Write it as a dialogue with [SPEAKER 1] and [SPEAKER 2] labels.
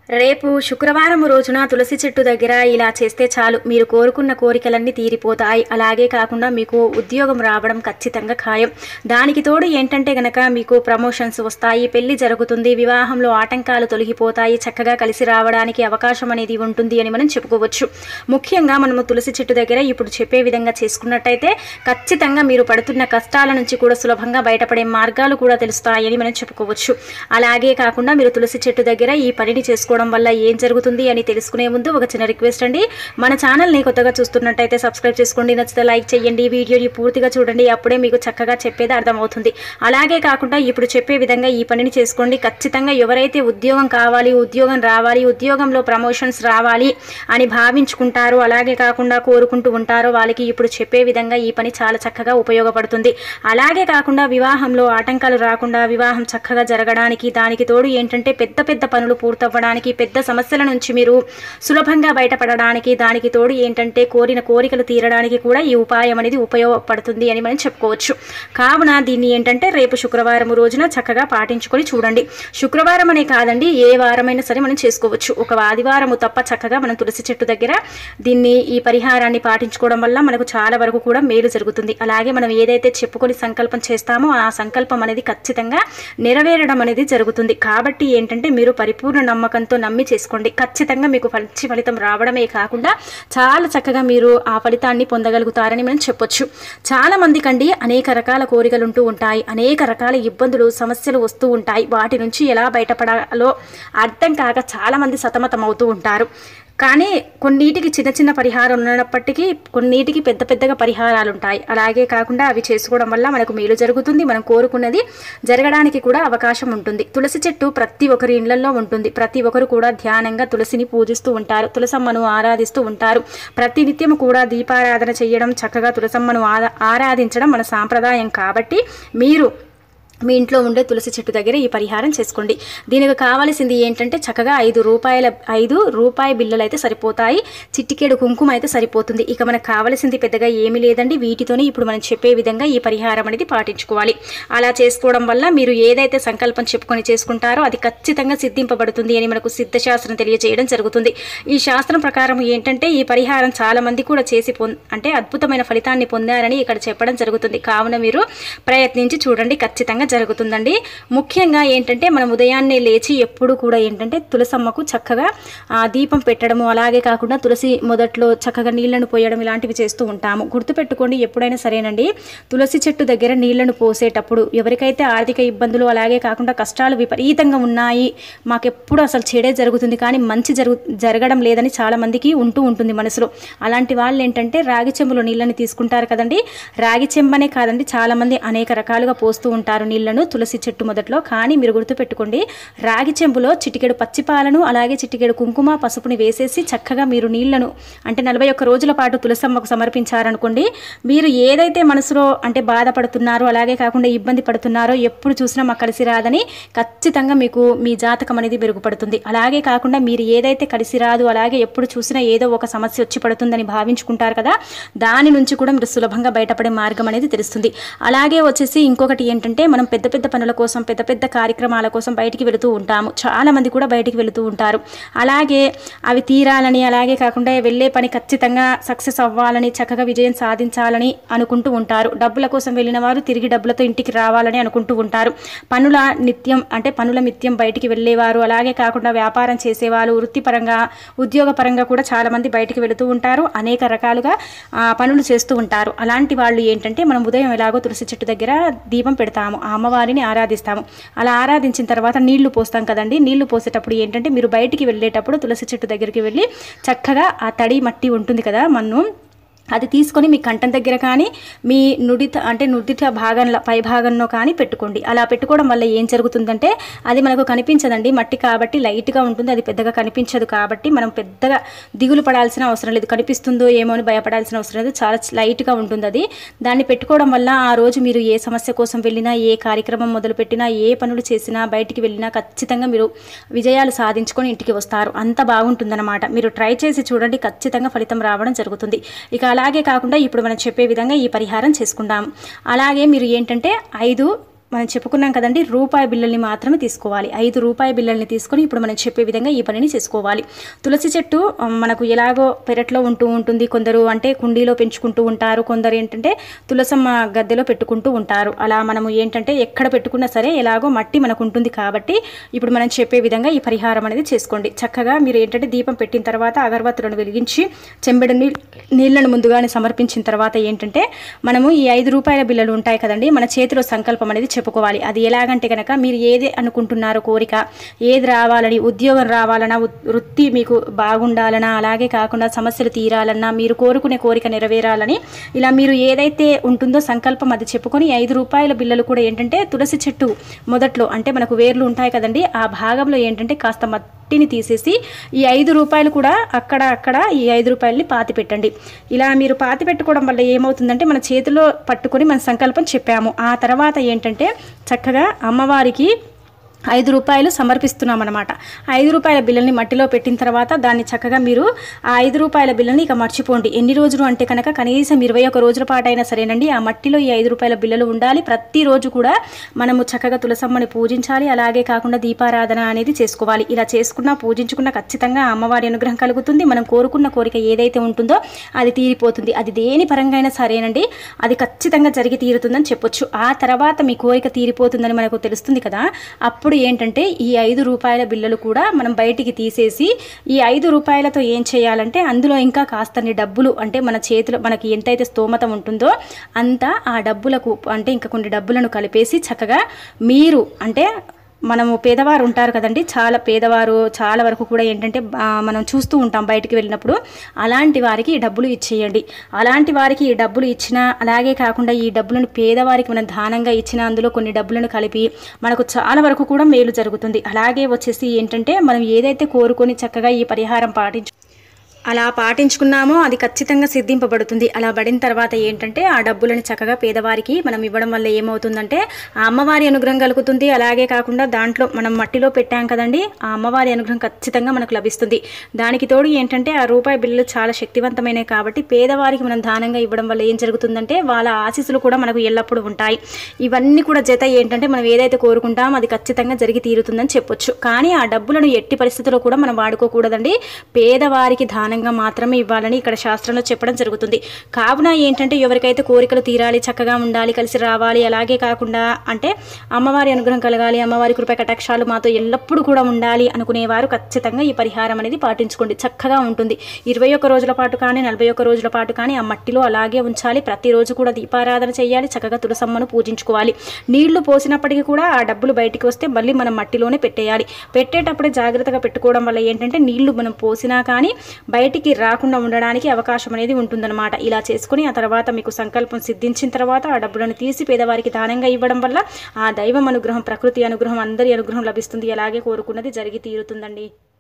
[SPEAKER 1] రేపు శుక్రవారం రోజున తులసి చెట్టు దగ్గర ఇలా చేస్తే చాలు మీరు కోరుకున్న కోరికలన్నీ తీరిపోతాయి అలాగే కాకుండా మీకు ఉద్యోగం రావడం ఖచ్చితంగా ఖాయం దానికి తోడు ఏంటంటే గనక మీకు ప్రమోషన్స్ వస్తాయి పెళ్లి జరుగుతుంది వివాహంలో ఆటంకాలు తొలగిపోతాయి చక్కగా కలిసి రావడానికి అవకాశం అనేది ఉంటుంది అని మనం చెప్పుకోవచ్చు ముఖ్యంగా మనము తులసి చెట్టు దగ్గర ఇప్పుడు చెప్పే విధంగా చేసుకున్నట్టయితే ఖచ్చితంగా మీరు పడుతున్న కష్టాల నుంచి కూడా సులభంగా బయటపడే మార్గాలు కూడా తెలుస్తాయని మనం చెప్పుకోవచ్చు అలాగే కాకుండా మీరు తులసి చెట్టు దగ్గర ఈ పనిని చేసుకోవడం వల్ల ఏం జరుగుతుంది అని తెలుసుకునే ముందు ఒక చిన్న రిక్వెస్ట్ అండి మన ఛానల్ని కొత్తగా చూస్తున్నట్టయితే సబ్స్క్రైబ్ చేసుకోండి నచ్చితే లైక్ చేయండి వీడియోని పూర్తిగా చూడండి అప్పుడే మీకు చక్కగా చెప్పేది అర్థమవుతుంది అలాగే కాకుండా ఇప్పుడు చెప్పే విధంగా ఈ పనిని చేసుకోండి ఖచ్చితంగా ఎవరైతే ఉద్యోగం కావాలి ఉద్యోగం రావాలి ఉద్యోగంలో ప్రమోషన్స్ రావాలి అని భావించుకుంటారో అలాగే కాకుండా కోరుకుంటూ ఉంటారో వాళ్ళకి ఇప్పుడు చెప్పే విధంగా ఈ పని చాలా చక్కగా ఉపయోగపడుతుంది అలాగే కాకుండా వివాహంలో ఆటంకాలు రాకుండా వివాహం చక్కగా జరగడానికి దానికి తోడు ఏంటంటే పెద్ద పెద్ద పనులు పూర్తవ్వడానికి పెద్ద సమస్యల నుంచి మీరు సులభంగా బయటపడడానికి దానికి తోడు ఏంటంటే కోరిన కోరికలు తీరడానికి కూడా ఈ ఉపాయం అనేది ఉపయోగపడుతుంది అని మనం చెప్పుకోవచ్చు కావున దీన్ని ఏంటంటే రేపు శుక్రవారం రోజున చక్కగా పాటించుకొని చూడండి శుక్రవారం అనే కాదండి ఏ వారమైనా సరే మనం చేసుకోవచ్చు ఒక ఆదివారము తప్ప చక్కగా మనం తులసి చెట్టు దగ్గర దీన్ని ఈ పరిహారాన్ని పాటించుకోవడం వల్ల మనకు చాలా వరకు కూడా మేలు జరుగుతుంది అలాగే మనం ఏదైతే చెప్పుకొని సంకల్పం చేస్తామో ఆ సంకల్పం అనేది ఖచ్చితంగా నెరవేరడం అనేది జరుగుతుంది కాబట్టి ఏంటంటే మీరు పరిపూర్ణ నమ్మకంతో నమ్మి చేసుకోండి ఖచ్చితంగా మీకు మంచి ఫలితం రావడమే కాకుండా చాలా చక్కగా మీరు ఆ ఫలితాన్ని పొందగలుగుతారని మనం చెప్పొచ్చు చాలా మందికండి అనేక రకాల కోరికలు ఉంటూ ఉంటాయి అనేక రకాల ఇబ్బందులు సమస్యలు వస్తూ ఉంటాయి వాటి నుంచి ఎలా బయటపడాలో అర్థం కాక చాలా మంది సతమతం అవుతూ ఉంటారు కానీ కొన్నిటికి చిన్న చిన్న పరిహారం ఉన్నప్పటికీ కొన్నిటికి పెద్ద పెద్దగా పరిహారాలు ఉంటాయి అలాగే కాకుండా అవి చేసుకోవడం వల్ల మనకు మేలు జరుగుతుంది మనం కోరుకున్నది జరగడానికి కూడా అవకాశం ఉంటుంది తులసి చెట్టు ప్రతి ఒక్కరి ఇళ్లలో ఉంటుంది ప్రతి ఒక్కరు కూడా ధ్యానంగా తులసిని పూజిస్తూ ఉంటారు తులసమ్మను ఆరాధిస్తూ ఉంటారు ప్రతినిత్యం కూడా దీపారాధన చేయడం చక్కగా తులసమ్మను ఆరా- ఆరాధించడం మన సాంప్రదాయం కాబట్టి మీరు మీ ఇంట్లో ఉండే తులసి చెట్టు దగ్గర ఈ పరిహారం చేసుకోండి దీనికి కావాల్సింది ఏంటంటే చక్కగా ఐదు రూపాయల ఐదు రూపాయి బిళ్ళలు అయితే సరిపోతాయి చిట్టికేడు కుంకుమ అయితే సరిపోతుంది ఇక మనకు కావాల్సింది పెద్దగా ఏమీ లేదండి వీటితోనే ఇప్పుడు మనం చెప్పే విధంగా ఈ పరిహారం అనేది పాటించుకోవాలి అలా చేసుకోవడం వల్ల మీరు ఏదైతే సంకల్పం చెప్పుకొని చేసుకుంటారో అది ఖచ్చితంగా సిద్ధింపబడుతుంది అని మనకు సిద్ధశాస్త్రం తెలియజేయడం జరుగుతుంది ఈ శాస్త్రం ప్రకారం ఏంటంటే ఈ పరిహారం చాలా మంది కూడా చేసి పొం అంటే అద్భుతమైన ఫలితాన్ని పొందారని ఇక్కడ చెప్పడం జరుగుతుంది కావున మీరు ప్రయత్నించి చూడండి ఖచ్చితంగా జరుగుతుందండి ముఖ్యంగా ఏంటంటే మనం ఉదయాన్నే లేచి ఎప్పుడు కూడా ఏంటంటే తులసమ్మకు చక్కగా ఆ, దీపం పెట్టడము అలాగే కాకుండా తులసి మొదట్లో చక్కగా నీళ్లను పోయడం ఇలాంటివి చేస్తూ ఉంటాము గుర్తుపెట్టుకోండి ఎప్పుడైనా సరేనండి తులసి చెట్టు దగ్గర నీళ్లను పోసేటప్పుడు ఎవరికైతే ఆర్థిక ఇబ్బందులు అలాగే కాకుండా కష్టాలు విపరీతంగా ఉన్నాయి మాకెప్పుడు అసలు చెడే జరుగుతుంది కానీ మంచి జరుగు జరగడం లేదని చాలా మందికి ఉంటూ ఉంటుంది మనసులో అలాంటి వాళ్ళు ఏంటంటే రాగి చెంబులో నీళ్ళని తీసుకుంటారు కదండి రాగి చెంబనే కాదండి చాలా మంది అనేక రకాలుగా పోస్తూ ఉంటారు నీళ్లను తులసి చెట్టు మొదట్లో కానీ మీరు గుర్తుపెట్టుకోండి రాగి చెంబులో చిటికెడు పచ్చిపాలను అలాగే చిటికెడు కుంకుమ పసుపుని వేసేసి చక్కగా మీరు నీళ్లను అంటే నలభై ఒక్క రోజుల పాటు తులసమ్మకు సమర్పించారనుకోండి మీరు ఏదైతే మనసులో అంటే బాధపడుతున్నారో అలాగే కాకుండా ఇబ్బంది పడుతున్నారో ఎప్పుడు చూసినా మాకు కలిసి రాదని ఖచ్చితంగా మీకు మీ జాతకం అనేది మెరుగుపడుతుంది అలాగే కాకుండా మీరు ఏదైతే కలిసి రాదు అలాగే ఎప్పుడు చూసినా ఏదో ఒక సమస్య వచ్చి పడుతుందని భావించుకుంటారు కదా దాని నుంచి కూడా మీరు సులభంగా బయటపడే మార్గం అనేది తెలుస్తుంది అలాగే వచ్చేసి ఇంకొకటి ఏంటంటే మనం పెద్ద పెద్ద పనుల కోసం పెద్ద పెద్ద కార్యక్రమాల కోసం బయటికి వెళుతూ ఉంటాము చాలా మంది కూడా బయటికి వెళుతూ ఉంటారు అలాగే అవి తీరాలని అలాగే కాకుండా వెళ్ళే పని ఖచ్చితంగా సక్సెస్ అవ్వాలని చక్కగా విజయం సాధించాలని అనుకుంటూ ఉంటారు డబ్బుల కోసం వెళ్ళిన వారు తిరిగి డబ్బులతో ఇంటికి రావాలని అనుకుంటూ ఉంటారు పనుల నిత్యం అంటే పనుల నిత్యం బయటికి వెళ్ళేవారు అలాగే కాకుండా వ్యాపారం చేసేవారు వృత్తిపరంగా ఉద్యోగపరంగా కూడా చాలా మంది బయటికి వెళుతూ ఉంటారు అనేక రకాలుగా ఆ, పనులు చేస్తూ ఉంటారు అలాంటి వాళ్ళు ఏంటంటే మనం ఉదయం ఎలాగో తులసి చెట్టు దగ్గర దీపం పెడతాము ఆ అమ్మవారిని ఆరాధిస్తాము అలా ఆరాధించిన తర్వాత నీళ్లు పోస్తాం కదండి నీళ్లు పోసేటప్పుడు ఏంటంటే మీరు బయటికి వెళ్ళేటప్పుడు తులసి చెట్టు దగ్గరికి వెళ్ళి చక్కగా ఆ తడి మట్టి ఉంటుంది కదా మన్ను అది తీసుకొని మీ కంఠం దగ్గర కానీ మీ నుడిత అంటే నుడిత భాగంలో పై భాగంలో కానీ పెట్టుకోండి అలా పెట్టుకోవడం వల్ల ఏం జరుగుతుందంటే అది మనకు కనిపించదండి మట్టి కాబట్టి లైట్గా ఉంటుంది అది పెద్దగా కనిపించదు కాబట్టి మనం పెద్దగా దిగులు పడాల్సిన అవసరం లేదు కనిపిస్తుందో ఏమో అని భయపడాల్సిన అవసరం లేదు చాలా లైట్గా ఉంటుంది అది దాన్ని పెట్టుకోవడం వల్ల ఆ రోజు మీరు ఏ సమస్య కోసం వెళ్ళినా ఏ కార్యక్రమం మొదలుపెట్టినా ఏ పనులు చేసినా బయటికి వెళ్ళినా ఖచ్చితంగా మీరు విజయాలు సాధించుకొని ఇంటికి వస్తారు అంత బాగుంటుందన్నమాట మీరు ట్రై చేసి చూడండి ఖచ్చితంగా ఫలితం రావడం జరుగుతుంది ఇక అలాగే కాకుండా ఇప్పుడు మనం చెప్పే విధంగా ఈ పరిహారం చేసుకుందాం అలాగే మీరు ఏంటంటే ఐదు మనం చెప్పుకున్నాం కదండి రూపాయి బిళ్ళల్ని మాత్రమే తీసుకోవాలి ఐదు రూపాయి బిళ్ళల్ని తీసుకొని ఇప్పుడు మనం చెప్పే విధంగా ఈ పనిని చేసుకోవాలి తులసి చెట్టు ఆ, మనకు ఎలాగో పెరట్లో ఉంటూ ఉంటుంది కొందరు అంటే కుండీలో పెంచుకుంటూ ఉంటారు కొందరు ఏంటంటే తులసమ్మ గద్దెలో పెట్టుకుంటూ ఉంటారు అలా మనము ఏంటంటే ఎక్కడ పెట్టుకున్నా సరే ఎలాగో మట్టి మనకు ఉంటుంది కాబట్టి ఇప్పుడు మనం చెప్పే విధంగా ఈ పరిహారం అనేది చేసుకోండి చక్కగా మీరు ఏంటంటే దీపం పెట్టిన తర్వాత అగరబత్తులను వెలిగించి చెంబెడు నీ నీళ్లను ముందుగానే సమర్పించిన తర్వాత ఏంటంటే మనము ఈ ఐదు రూపాయల బిళ్ళలు ఉంటాయి కదండి మన చేతిలో సంకల్పం అనేది చెప్పుకోవాలి అది ఎలాగంటే కనుక మీరు ఏది అనుకుంటున్నారో కోరిక ఏది రావాలని ఉద్యోగం రావాలన్నా ఉ- వృత్తి మీకు బాగుండాలన్నా అలాగే కాకుండా సమస్యలు తీరాలన్నా మీరు కోరుకునే కోరిక నెరవేరాలని ఇలా మీరు ఏదైతే ఉంటుందో సంకల్పం అది చెప్పుకొని ఈ ఐదు రూపాయల బిళ్ళలు కూడా ఏంటంటే తులసి చెట్టు మొదట్లో అంటే మనకు వేర్లు ఉంటాయి కదండి ఆ భాగంలో ఏంటంటే కాస్త మట్టిని తీసేసి ఈ ఐదు రూపాయలు కూడా అక్కడ అక్కడ ఈ ఐదు రూపాయలని పాతి పెట్టండి ఇలా మీరు పాతి పెట్టుకోవడం వల్ల ఏమవుతుందంటే మన చేతిలో పట్టుకొని మన సంకల్పం చెప్పాము ఆ తర్వాత ఏంటంటే చక్కగా అమ్మవారికి ఐదు రూపాయలు సమర్పిస్తున్నాం అనమాట ఐదు రూపాయల బిల్లని మట్టిలో పెట్టిన తర్వాత దాన్ని చక్కగా మీరు ఆ ఐదు రూపాయల బిల్లని ఇక మర్చిపోండి ఎన్ని రోజులు అంటే కనుక కనీసం ఇరవై ఒక రోజుల పాటు అయినా సరేనండి ఆ మట్టిలో ఈ ఐదు రూపాయల బిల్లలు ఉండాలి ప్రతిరోజు కూడా మనము చక్కగా తులసమ్మని పూజించాలి అలాగే కాకుండా దీపారాధన అనేది చేసుకోవాలి ఇలా చేసుకున్నా పూజించుకున్నా ఖచ్చితంగా అమ్మవారి అనుగ్రహం కలుగుతుంది మనం కోరుకున్న కోరిక ఏదైతే ఉంటుందో అది తీరిపోతుంది అది దేని పరంగా అయినా సరేనండి అది ఖచ్చితంగా జరిగి తీరుతుందని చెప్పొచ్చు ఆ తర్వాత మీ కోరిక తీరిపోతుందని మనకు తెలుస్తుంది కదా అప్పుడు ఏంటంటే ఈ ఐదు రూపాయల బిల్లలు కూడా మనం బయటికి తీసేసి ఈ ఐదు రూపాయలతో ఏం చేయాలంటే అందులో ఇంకా కాస్తని డబ్బులు అంటే మన చేతిలో మనకి ఎంతైతే స్తోమత ఉంటుందో అంతా ఆ డబ్బులకు అంటే ఇంకా కొన్ని డబ్బులను కలిపేసి చక్కగా మీరు అంటే మనము పేదవారు ఉంటారు కదండి చాలా పేదవారు చాలా వరకు కూడా ఏంటంటే ఆ, మనం చూస్తూ ఉంటాం బయటికి వెళ్ళినప్పుడు అలాంటి వారికి ఈ డబ్బులు ఇచ్చేయండి అలాంటి వారికి ఈ డబ్బులు ఇచ్చినా అలాగే కాకుండా ఈ డబ్బులను పేదవారికి మనం దానంగా ఇచ్చిన అందులో కొన్ని డబ్బులను కలిపి మనకు చాలా వరకు కూడా మేలు జరుగుతుంది అలాగే వచ్చేసి ఏంటంటే మనం ఏదైతే కోరుకొని చక్కగా ఈ పరిహారం పాటించు అలా పాటించుకున్నామో అది ఖచ్చితంగా సిద్ధింపబడుతుంది అలా పడిన తర్వాత ఏంటంటే ఆ డబ్బులను చక్కగా పేదవారికి మనం ఇవ్వడం వల్ల ఏమవుతుందంటే ఆ అమ్మవారి అనుగ్రహం కలుగుతుంది అలాగే కాకుండా దాంట్లో మనం మట్టిలో పెట్టాం కదండి ఆ అమ్మవారి అనుగ్రహం ఖచ్చితంగా మనకు లభిస్తుంది దానికి తోడు ఏంటంటే ఆ రూపాయి బిల్లులు చాలా శక్తివంతమైనవి కాబట్టి పేదవారికి మనం దానంగా ఇవ్వడం వల్ల ఏం జరుగుతుందంటే వాళ్ళ ఆశీస్సులు కూడా మనకు ఎల్లప్పుడూ ఉంటాయి ఇవన్నీ కూడా జత ఏంటంటే మనం ఏదైతే కోరుకుంటామో అది ఖచ్చితంగా జరిగి తీరుతుందని చెప్పొచ్చు కానీ ఆ డబ్బులను ఎట్టి పరిస్థితుల్లో కూడా మనం వాడుకోకూడదండి పేదవారికి దానంగా మాత్రమే ఇవ్వాలని ఇక్కడ శాస్త్రంలో చెప్పడం జరుగుతుంది కావున ఏంటంటే ఎవరికైతే కోరికలు తీరాలి చక్కగా ఉండాలి కలిసి రావాలి అలాగే కాకుండా అంటే అమ్మవారి అనుగ్రహం కలగాలి అమ్మవారి కృప కటాక్షాలు మాతో ఎల్లప్పుడూ కూడా ఉండాలి అనుకునేవారు ఖచ్చితంగా ఈ పరిహారం అనేది పాటించుకోండి చక్కగా ఉంటుంది ఇరవై ఒక్క రోజుల పాటు కానీ నలభై ఒక్క రోజుల పాటు కానీ ఆ మట్టిలో అలాగే ఉంచాలి ప్రతిరోజు కూడా దీపారాధన చేయాలి చక్కగా తులసమ్మను పూజించుకోవాలి నీళ్లు పోసినప్పటికీ కూడా ఆ డబ్బులు బయటికి వస్తే మళ్ళీ మనం మట్టిలోనే పెట్టేయాలి పెట్టేటప్పుడే జాగ్రత్తగా పెట్టుకోవడం వల్ల ఏంటంటే నీళ్లు మనం పోసినా కానీ బయటికి రాకుండా ఉండడానికి అవకాశం అనేది ఉంటుందన్నమాట ఇలా చేసుకుని ఆ తర్వాత మీకు సంకల్పం సిద్ధించిన తర్వాత ఆ డబ్బులను తీసి పేదవారికి దానంగా ఇవ్వడం వల్ల ఆ దైవం అనుగ్రహం ప్రకృతి అనుగ్రహం అందరి అనుగ్రహం లభిస్తుంది అలాగే కోరుకున్నది జరిగి తీరుతుందండి